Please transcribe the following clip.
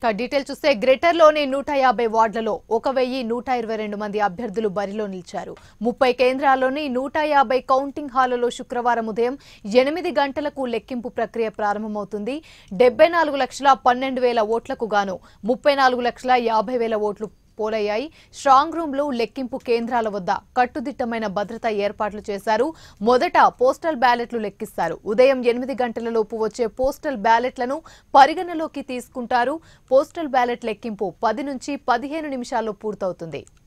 ఇక డీటెయిల్ చూస్తే గ్రేటర్లోని నూట యాభై వార్డులలో ఒక వెయ్యి నూట ఇరవై రెండు మంది అభ్యర్థులు బరిలో నిలిచారు ముప్పై కేంద్రాల్లోని నూట యాభై కౌంటింగ్ హాళ్లలో శుక్రవారం ఉదయం ఎనిమిది గంటలకు లెక్కింపు ప్రక్రియ ప్రారంభమవుతుంది డెబ్బై నాలుగు లక్షల పన్నెండు వేల ఓట్లకు గాను ముప్పై నాలుగు లక్షల యాభై వేల ఓట్లు పోలయ్యాయి స్ట్రాంగ్ రూమ్లు లెక్కింపు కేంద్రాల వద్ద కట్టుదిట్టమైన భద్రతా ఏర్పాట్లు చేశారు మొదట పోస్టల్ బ్యాలెట్లు లెక్కిస్తారు ఉదయం ఎనిమిది గంటలలోపు వచ్చే పోస్టల్ బ్యాలెట్లను పరిగణలోకి తీసుకుంటారు పోస్టల్ బ్యాలెట్ లెక్కింపు పది నుంచి పదిహేను నిమిషాల్లో పూర్తవుతుంది